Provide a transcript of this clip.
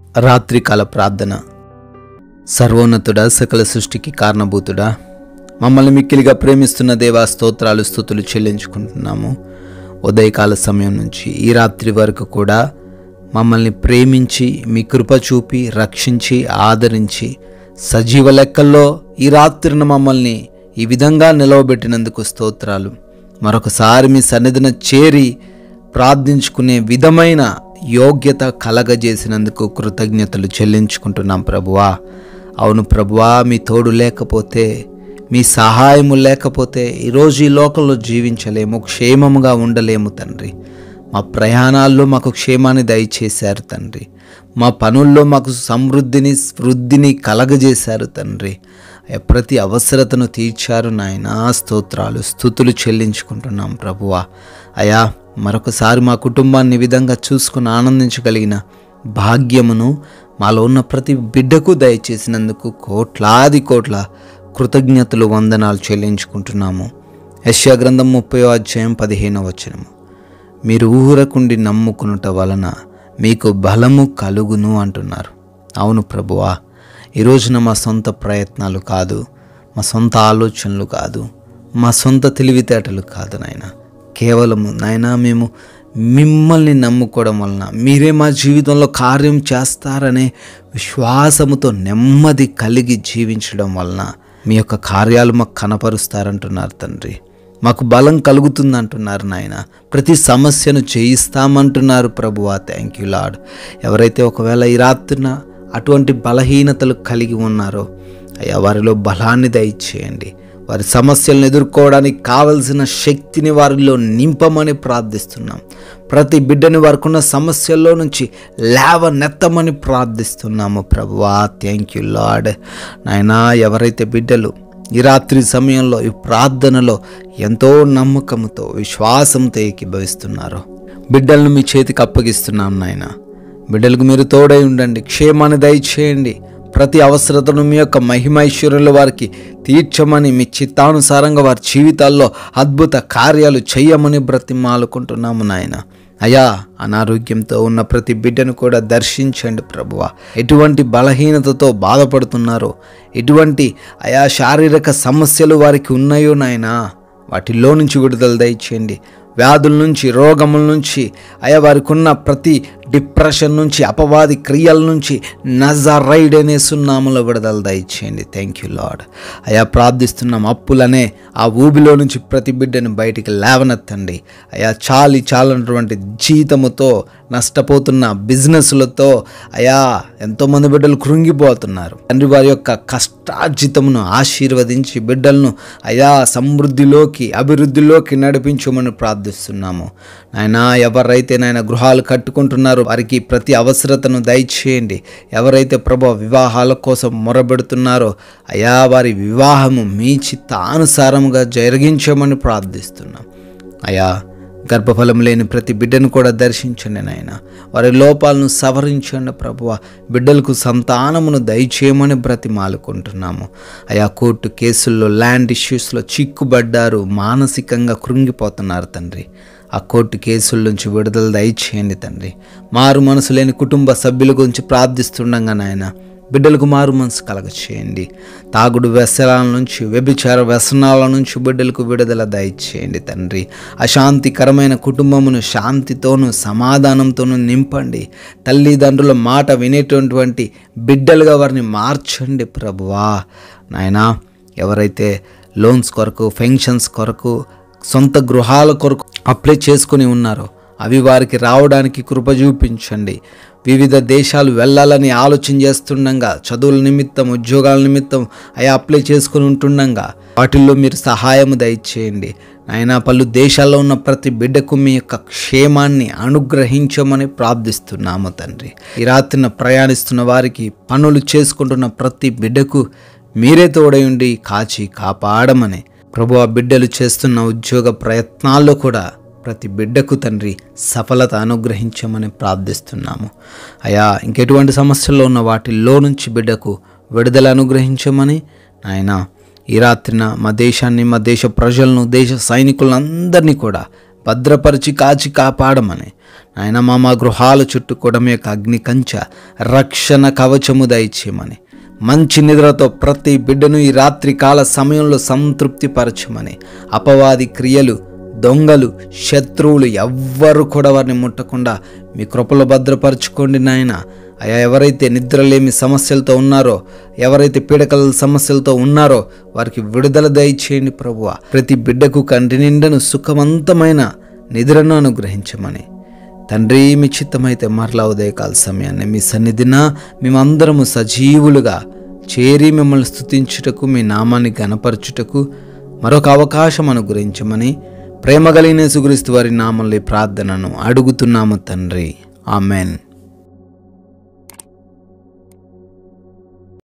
రాత్రికాల ప్రార్థన సర్వోన్నతుడా సకల సృష్టికి కారణభూతుడా మమ్మల్ని మిక్కిలిగా ప్రేమిస్తున్న దేవా స్తోత్రాలు స్థుతులు చెల్లించుకుంటున్నాము ఉదయకాల సమయం నుంచి ఈ రాత్రి వరకు కూడా మమ్మల్ని ప్రేమించి మీ కృప చూపి రక్షించి ఆదరించి సజీవ లెక్కల్లో ఈ రాత్రిన మమ్మల్ని ఈ విధంగా నిలవబెట్టినందుకు స్తోత్రాలు మరొకసారి మీ సన్నిధిన చేరి ప్రార్థించుకునే విధమైన యోగ్యత కలగజేసినందుకు కృతజ్ఞతలు చెల్లించుకుంటున్నాం ప్రభువా అవును ప్రభువా మీ తోడు లేకపోతే మీ సహాయము లేకపోతే ఈరోజు ఈ లోకంలో జీవించలేము క్షేమముగా ఉండలేము తండ్రి మా ప్రయాణాల్లో మాకు క్షేమాన్ని దయచేశారు తండ్రి మా పనుల్లో మాకు సమృద్ధిని వృద్ధిని కలగజేశారు తండ్రి అయ్యా, ప్రతి అవసరతను తీర్చారు నాయన స్తోత్రాలు స్థుతులు చెల్లించుకుంటున్నాం ప్రభువా అయా మరొకసారి మా కుటుంబాన్ని ఈ విధంగా చూసుకుని ఆనందించగలిగిన భాగ్యమును మాలో ఉన్న ప్రతి బిడ్డకు దయచేసినందుకు కోట్లాది కోట్ల కృతజ్ఞతలు వందనాలు చెల్లించుకుంటున్నాము యశ్యా గ్రంథం ముప్పై అధ్యాయం పదిహేనవ వచనము మీరు ఊరకుండి నమ్ముకునుట వలన మీకు బలము కలుగును అంటున్నారు అవును ప్రభువా ఈ రోజున మా సొంత ప్రయత్నాలు కాదు మా సొంత ఆలోచనలు కాదు మా సొంత తెలివితేటలు కాదు నాయన కేవలం నాయన మేము మిమ్మల్ని నమ్ముకోవడం వలన మీరే మా జీవితంలో కార్యం చేస్తారనే విశ్వాసముతో నెమ్మది కలిగి జీవించడం వలన మీ యొక్క కార్యాలు మాకు కనపరుస్తారంటున్నారు తండ్రి మాకు బలం కలుగుతుంది అంటున్నారు నాయన ప్రతి సమస్యను చేయిస్తామంటున్నారు ప్రభువా థ్యాంక్ యూ లాడ్ ఎవరైతే ఒకవేళ ఈ రాత్రిన అటువంటి బలహీనతలు కలిగి ఉన్నారో అయ్యా వారిలో బలాన్ని దయచేయండి వారి సమస్యలను ఎదుర్కోవడానికి కావలసిన శక్తిని వారిలో నింపమని ప్రార్థిస్తున్నాం ప్రతి బిడ్డని వారికున్న సమస్యల్లో నుంచి లేవనెత్తమని ప్రార్థిస్తున్నాము ప్రభువా థ్యాంక్ యూ లాడ్ నాయనా ఎవరైతే బిడ్డలు ఈ రాత్రి సమయంలో ఈ ప్రార్థనలో ఎంతో నమ్మకంతో విశ్వాసంతో ఏకీభవిస్తున్నారో బిడ్డలను మీ చేతికి అప్పగిస్తున్నాం నాయన బిడ్డలకు మీరు తోడై ఉండండి క్షేమాన్ని దయచేయండి ప్రతి అవసరతను మీ యొక్క మహిమైశ్వర్యుల వారికి తీర్చమని మీ చిత్తానుసారంగా వారి జీవితాల్లో అద్భుత కార్యాలు చేయమని బ్రతిమాలుకుంటున్నాము నాయన అయా అనారోగ్యంతో ఉన్న ప్రతి బిడ్డను కూడా దర్శించండి ప్రభువ ఎటువంటి బలహీనతతో బాధపడుతున్నారో ఎటువంటి అయా శారీరక సమస్యలు వారికి ఉన్నాయో నాయనా వాటిలో నుంచి విడుదల దయచేయండి వ్యాధుల నుంచి రోగముల నుంచి అయా వారికి ఉన్న ప్రతి డిప్రెషన్ నుంచి అపవాది క్రియల నుంచి నజరైడ్ అనే సున్నాములో విడుదల దయచేయండి థ్యాంక్ యూ లాడ్ అయా ప్రార్థిస్తున్నాం అప్పులనే ఆ ఊబిలో నుంచి ప్రతి బిడ్డను బయటికి లేవనెత్తండి అయా చాలి చాలనటువంటి జీతముతో నష్టపోతున్న బిజినెస్లతో అయా ఎంతోమంది బిడ్డలు కృంగిపోతున్నారు తండ్రి వారి యొక్క కష్టార్జితమును ఆశీర్వదించి బిడ్డలను అయా సమృద్ధిలోకి అభివృద్ధిలోకి నడిపించమని ప్రార్థిస్తున్నాము నాయన ఎవరైతే నాయన గృహాలు కట్టుకుంటున్నారో వారికి ప్రతి అవసరతను దయచేయండి ఎవరైతే ప్రభు వివాహాల కోసం మొరబెడుతున్నారో అయా వారి వివాహము మీ చిత్తానుసారముగా జరిగించమని ప్రార్థిస్తున్నాం అయా గర్భఫలం లేని ప్రతి బిడ్డను కూడా దర్శించండి నాయన వారి లోపాలను సవరించండి ప్రభువ బిడ్డలకు సంతానమును దయచేయమని బ్రతిమాలుకుంటున్నాము అయా కోర్టు కేసుల్లో ల్యాండ్ ఇష్యూస్లో చిక్కుబడ్డారు మానసికంగా కృంగిపోతున్నారు తండ్రి ఆ కోర్టు కేసుల నుంచి విడుదల దయచేయండి తండ్రి మారు మనసు లేని కుటుంబ సభ్యుల గురించి ప్రార్థిస్తుండగా నాయన బిడ్డలకు మారు మనసు కలగచేయండి తాగుడు వ్యసనాల నుంచి వ్యభిచార వ్యసనాల నుంచి బిడ్డలకు విడుదల దయచేయండి తండ్రి అశాంతికరమైన కుటుంబమును శాంతితోనూ సమాధానంతోనూ నింపండి తల్లిదండ్రుల మాట వినేటటువంటి బిడ్డలుగా వారిని మార్చండి ప్రభువా నాయనా ఎవరైతే లోన్స్ కొరకు ఫెన్షన్స్ కొరకు సొంత గృహాల కొరకు అప్లై చేసుకుని ఉన్నారో అవి వారికి రావడానికి కృప చూపించండి వివిధ దేశాలు వెళ్ళాలని ఆలోచన చేస్తుండగా చదువుల నిమిత్తం ఉద్యోగాల నిమిత్తం అయా అప్లై చేసుకుని ఉంటుండగా వాటిల్లో మీరు సహాయం దయచేయండి ఆయన పలు దేశాల్లో ఉన్న ప్రతి బిడ్డకు మీ యొక్క క్షేమాన్ని అనుగ్రహించమని ప్రార్థిస్తున్నాము తండ్రి ఈ రాత్రిన ప్రయాణిస్తున్న వారికి పనులు చేసుకుంటున్న ప్రతి బిడ్డకు మీరే తోడై ఉండి కాచి కాపాడమని ప్రభు ఆ బిడ్డలు చేస్తున్న ఉద్యోగ ప్రయత్నాల్లో కూడా ప్రతి బిడ్డకు తండ్రి సఫలత అనుగ్రహించమని ప్రార్థిస్తున్నాము అయా ఇంకెటువంటి సమస్యల్లో ఉన్న వాటిల్లో నుంచి బిడ్డకు విడుదల అనుగ్రహించమని ఆయన ఈ రాత్రిన మా దేశాన్ని మా దేశ ప్రజలను దేశ సైనికులందరినీ కూడా భద్రపరిచి కాచి కాపాడమని ఆయన మా మా గృహాల చుట్టూ కూడా మీ యొక్క అగ్ని కంచ రక్షణ కవచము దయచేయమని మంచి నిద్రతో ప్రతి బిడ్డను ఈ రాత్రి కాల సమయంలో సంతృప్తిపరచమని అపవాది క్రియలు దొంగలు శత్రువులు ఎవ్వరు కూడా వారిని ముట్టకుండా మీ కృపలో భద్రపరచుకోండి నాయన అయా ఎవరైతే నిద్రలేమి సమస్యలతో ఉన్నారో ఎవరైతే పీడకల సమస్యలతో ఉన్నారో వారికి విడుదల దయచేయండి ప్రభువ ప్రతి బిడ్డకు కంటి నిండను సుఖవంతమైన నిద్రను అనుగ్రహించమని తండ్రి మీ చిత్తమైతే మరలా ఉదయకాల సమయాన్ని మీ సన్నిధిన మేమందరము సజీవులుగా చేరి మిమ్మల్ని స్తుతించుటకు మీ నామాన్ని గనపరచుటకు మరొక అవకాశం అనుగ్రహించమని ప్రేమ కలిగిన సుగురిస్తు వారి నామంలో ఈ ప్రార్థనను అడుగుతున్నాము తండ్రి ఆమెన్